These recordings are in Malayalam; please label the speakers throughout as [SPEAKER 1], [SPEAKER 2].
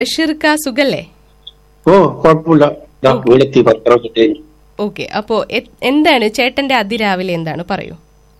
[SPEAKER 1] ബഷീർക്ക സുഖല്ലേ
[SPEAKER 2] ഓ കുഴപ്പമില്ല ദാ വീടെത്തി പത്രം കിട്ടി
[SPEAKER 1] ഓക്കെ അപ്പോ എ- എന്താണ് ചേട്ടന്റെ അതിരാവിലെ എന്താണ് പറയൂ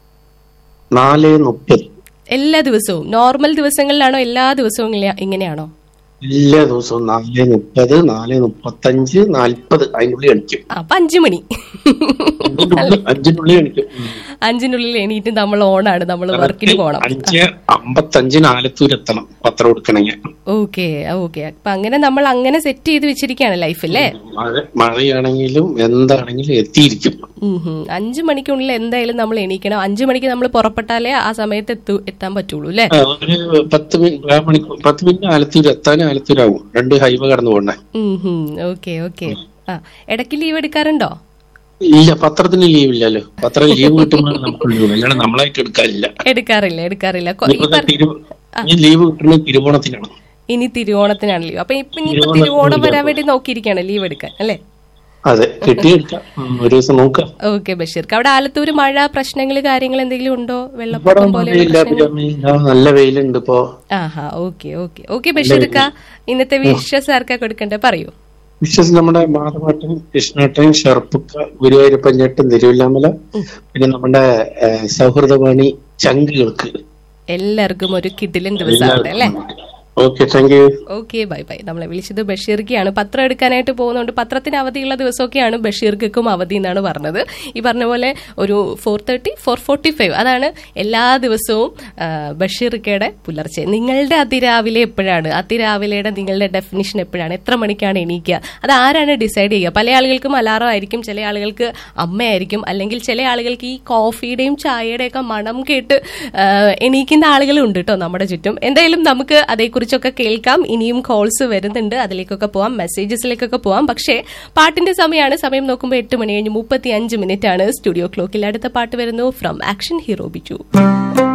[SPEAKER 2] നാല് മുപ്പത്
[SPEAKER 1] എല്ലാ ദിവസവും നോർമൽ ദിവസങ്ങളിലാണോ എല്ലാ ദിവസവും ഇങ്ങ- ഇങ്ങനെയാണോ
[SPEAKER 2] എല്ലാ ദിവസവും നാല് മുപ്പത് നാല് മുപ്പത്തഞ്ച് നാൽപ്പത് അതിനുള്ളിൽ എണിക്കും
[SPEAKER 1] ആ, അപ്പൊ അഞ്ചു മണി
[SPEAKER 2] അഞ്ചിനുള്ളിൽ അഞ്ചിനുള്ളിൽ എണിക്കും ഉം.
[SPEAKER 1] അഞ്ചിനുള്ളിൽ എണീറ്റ് നമ്മൾ ഓണാണ് നമ്മൾ വർക്കിന് പോകണം
[SPEAKER 2] അഞ്ച് അമ്പത്തഞ്ചിന് ആലത്തൂർ എത്തണം പത്രം കൊടുക്കണമെങ്കിൽ
[SPEAKER 1] ഓക്കെ ഓക്കെ അപ്പൊ അങ്ങനെ നമ്മൾ അങ്ങനെ സെറ്റ് ചെയ്ത് വെച്ചിരിക്കുകയാണ് ലൈഫല്ലേ
[SPEAKER 2] മഴ മഴയാണെങ്കിലും എന്താണെങ്കിലും എത്തിയിരിക്കും
[SPEAKER 1] അഞ്ചു മണിക്കുള്ളിൽ എന്തായാലും നമ്മൾ എണീക്കണം അഞ്ചു മണിക്ക് നമ്മൾ പുറപ്പെട്ടാലേ ആ സമയത്ത് എത്തു എത്താൻ പറ്റുള്ളൂ അല്ലേ
[SPEAKER 2] ആ, ഒരു പത്ത് മിനിറ്റ് മണിക്കൂർ പത്ത് മിനിറ്റ് ആലത്തൂർ എത്താനും ആലത്തൂരാവും രണ്ട് ഹൈവേ കടന്നു പോകണ്ടേ
[SPEAKER 1] ഓക്കെ ഓക്കെ ആ ഇടയ്ക്ക് ലീവ് എടുക്കാറുണ്ടോ
[SPEAKER 2] ഇല്ല പത്രത്തിന് ലീവ് ഇല്ലല്ലോ പത്രം ലീവ് കിട്ടുമ്പോൾ നമുക്ക് ലീവ് അല്ലാണ്ട് നമ്മളായിട്ട് എടുക്കാനില്ല
[SPEAKER 1] എടുക്കാറില്ല എടുക്കാറില്ല കൊ- ഈ
[SPEAKER 2] ഇനിയിപ്പോ
[SPEAKER 1] പറ-
[SPEAKER 2] തിരു- ഈ ലീവ് കിട്ടുന്നത് തിരുവോണത്തിനാണ്
[SPEAKER 1] ഇനി തിരുവോണത്തിനാണ് ലീവ് അപ്പൊ ഇപ്പൊ ഇനിയിപ്പോ
[SPEAKER 2] തിരുവോണത്തിന്
[SPEAKER 1] തിരുവോണം വരാൻ വേണ്ടി നോക്കിയിരിക്കുകയാണ് ലീവ് എടുക്കാൻ അല്ലേ
[SPEAKER 2] അതെ കിട്ടിയെടുക്കാം ഉം, ഒരു ദിവസം നോക്കാം
[SPEAKER 1] ഓക്കെ ബഷീർക്ക് അവിടെ ആലത്തൂര് മഴ പ്രശ്നങ്ങൾ കാര്യങ്ങൾ എന്തെങ്കിലും ഉണ്ടോ
[SPEAKER 2] ഇവിടെ
[SPEAKER 1] വെള്ളപ്പൊക്കം പോലെ
[SPEAKER 2] മഴയില്ല പിന്നെ നല്ല വെയിലുണ്ട് ഇപ്പോ
[SPEAKER 1] ആഹാ ഓക്കെ ഓക്കെ ഓക്കെ ബഷീർക്ക ഇന്നത്തെ വിശ്വസ് ആർക്കാ കൊടുക്കണ്ടേ പറയൂ
[SPEAKER 2] വിശ്വസ് നമ്മുടെ മാധവാട്ടൻ കൃഷ്ണാട്ടൻ ഷർപ്പുക്ക ഗുരുവായൂരപ്പഞ്ഞേട്ടൻ തിരുവല്ലാമല പിന്നെ നമ്മുടെ ഏഹ്, സൗഹൃദവാണി ചങ്കുകൾക്ക്
[SPEAKER 1] എല്ലാവർക്കും ഒരു കിടിലൻ ദിവസമാവട്ടെ അല്ലേ
[SPEAKER 2] okay thank you
[SPEAKER 1] okay bye bye നമ്മളെ വിളിച്ചത് ബഷീർക്കാണ് പത്രം എടുക്കാനായിട്ട് പോകുന്നതുകൊണ്ട് പത്രത്തിന് അവധിയുള്ള ദിവസമൊക്കെയാണ് ബഷീർക്കും അവധി എന്നാണ് പറഞ്ഞത് ഈ പറഞ്ഞ പോലെ ഒരു four thirty four forty five അതാണ് എല്ലാ ദിവസവും ആ, ബഷീർക്കയുടെ പുലർച്ചെ നിങ്ങളുടെ അതിരാവിലെ എപ്പോഴാണ് അതിരാവിലെയുടെ നിങ്ങളുടെ ഡെഫിനിഷൻ എപ്പോഴാണ് എത്ര മണിക്കാണ് എണീക്കുക അത് ആരാണ് ഡിസൈഡ് ചെയ്യുക പല ആളുകൾക്കും അലാറം ആയിരിക്കും ചില ആളുകൾക്ക് അമ്മയായിരിക്കും അല്ലെങ്കിൽ ചില ആളുകൾക്ക് ഈ കോഫിയുടെയും ചായയുടെയും ഒക്കെ മണം കേട്ട് ആ, എണീക്കുന്ന ആളുകളും ഉണ്ട് കേട്ടോ നമ്മുടെ ചുറ്റും എന്തായാലും നമുക്ക് അതേക്കുറിച്ചൊക്കെ കേൾക്കാം ഇനിയും കോൾസ് വരുന്നുണ്ട് അതിലേക്കൊക്കെ പോവാം മെസ്സേജസിലേക്കൊക്കെ പോവാം പക്ഷേ പാട്ടിന്റെ സമയമാണ് സമയം നോക്കുമ്പോൾ എട്ട് മണി കഴിഞ്ഞ് മുപ്പത്തി അഞ്ച് മിനിറ്റ് ആണ് സ്റ്റുഡിയോ ക്ലോക്കിൽ അടുത്ത പാട്ട് വരുന്നു ഫ്രം ആക്ഷൻ ഹീറോ ബിജു